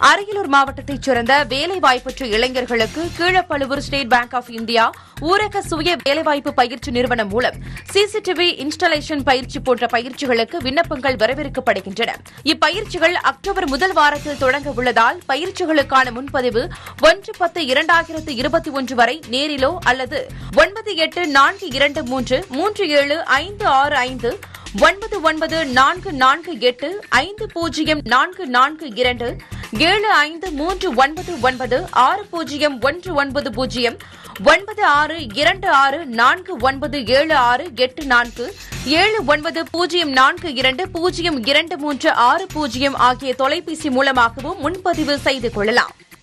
அரியலூர் மாவட்டத்தைச் சேர்ந்த வேலைவாய்ப்பற்ற இளைஞர்களுக்கு Keezhapazhuvur State Bank of India ஊரக சுய வேலைவாய்ப்பு பயிற்சி நிறுவனம் மூலம் சிசிடிவி இன்ஸ்டாலேஷன் பயிற்சி போன்ற பயிற்சிகளுக்கு விண்ணப்பங்கள் வரவேற்கப்படுகின்றன இப்பயிற்சிகள் அக்டோபர் முதல் வாரத்தில் தொடங்க உள்ளதால் பயிற்சிகளுக்கான முன்பதிவு ஒன்று பத்து இரண்டாயிரத்து இருபத்தி ஒன்று வரை நேரிலோ அல்லது ஒன்பது எட்டு நான்கு இரண்டு மூன்று மூன்று ஏழு ஐந்து ஆறு ஐந்து ஒன்பது ஒன்பது நான்கு நான்கு எட்டு ஐந்து பூஜ்ஜியம் நான்கு நான்கு இரண்டு ஏழு ஐந்து மூன்று ஒன்பது ஒன்பது ஆறு பூஜ்ஜியம் ஒன்று ஒன்பது பூஜ்ஜியம் ஒன்பது ஆறு இரண்டு ஆறு நான்கு ஒன்பது ஏழு ஆறு எட்டு நான்கு ஏழு ஒன்பது பூஜ்ஜியம் நான்கு இரண்டு பூஜ்ஜியம் இரண்டு மூன்று ஆறு பூஜ்ஜியம் ஆகிய தொலைபேசி மூலமாகவும் முன்பதிவு செய்து கொள்ளலாம்